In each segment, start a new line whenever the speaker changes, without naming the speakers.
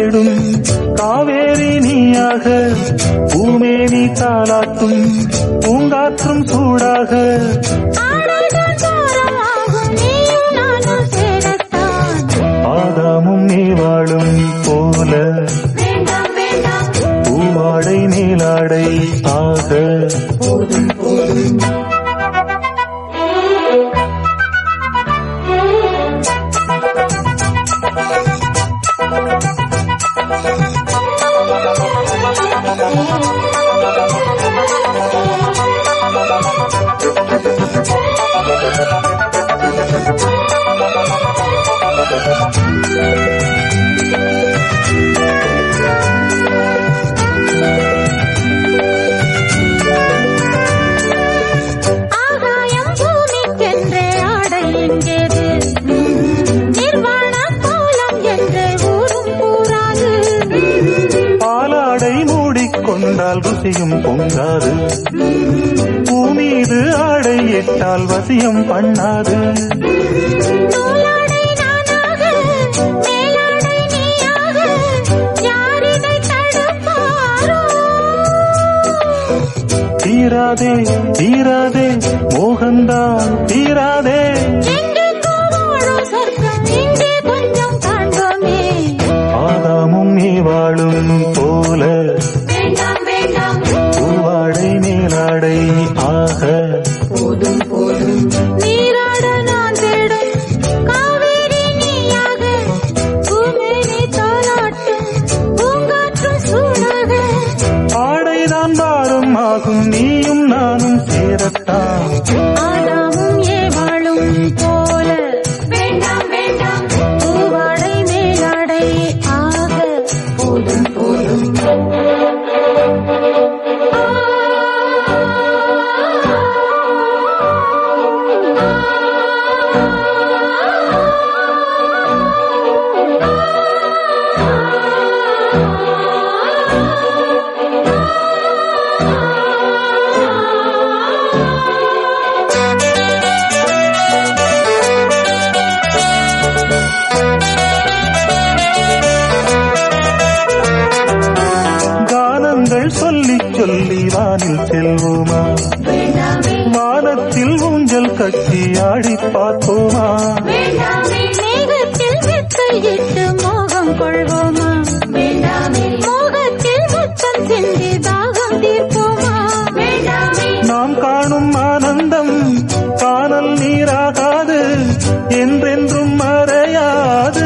தேடும் காவேரி நீயாக பூமேனி தாளாட்டும் பூங்காற்றும் சூடாக
ஆடைதான் சாரமாகும் நீயும் நானும் சேரத்தான்
ஆதாமும் நீ வாழும் போல
வேண்டாம் வேண்டாம்
பூவாடை நீலாடை ஆக
போதும் போதும் ஆகாயம் பூமிக்கென்றே ஆடை எங்கேது நிர்வாண கோலம் என்றே ஊரும் கூறாது
பாலாடை மூடிக்கொண்டால் ருசியும் பொங்காது பூமீது ஆடை இட்டால் வசியம் பண்ணாது
நூலாடை நானாக மேலாடை நீயாக யாரிதை தடுப்பாரோ
தீராதே தீராதே மோகந்தான் தீராதே
எங்கெங்கோ வாழும் சொர்க்கம் இங்கே கொஞ்சம் காண்போமே
ஆதாமும் நீ வாழும் போல
வேண்டாம் வேண்டாம்
பூவாடை நீலாடை ஆக
போதும் போதும் நீராட நான் தேடும் காவேரி நீயாக பூமேனி தாளாட்டும் பூங்காற்றும் சூடாக
ஆடைதான் பாரம் ஆகும் நீயும் நானும் சேரத்தான்
ஆதாமும் ஏவாளும் போல வேண்டாம் வேண்டாம் பூவாடை மேலாடை ஆக போதும் போதும்
கானங்கள் சொல்லி சொல்லி வானில் செல்வோமா
வேண்டாமே
வானத்தில் ஊஞ்சல் கட்டி ஆடி பார்ப்போமா
வேண்டாமே மேகத்தில் மெத்தையிட்டு மோகம் கொள்வோமா வேண்டாமே மோகத்தில் முத்தம் சிந்தி தாகம் தீர்ப்போமா வேண்டாமே
நாம் காணும் ஆனந்தம் காணல் நீராகாது என்றென்றும் மறையாது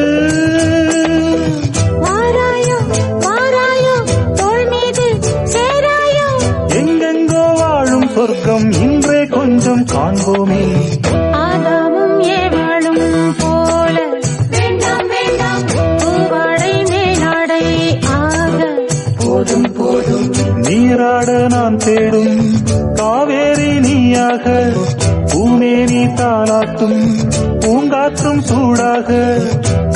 வாராயோ வாராயோ தோள் மீது சேராயோ
எங்கெங்கோ வாழும் சொர்க்கம் இன்றே கொஞ்சம் காண்போமே
ஆதாமும் ஏவாளும் போல வேண்டாம் வேண்டாம் பூவாடை மேலாடை ஆக போதும் போதும்
நீராட நான் தேடும் காவேரி நீயாக பூமேனி தாளாட்டும் பூங்காற்றும் சூடாக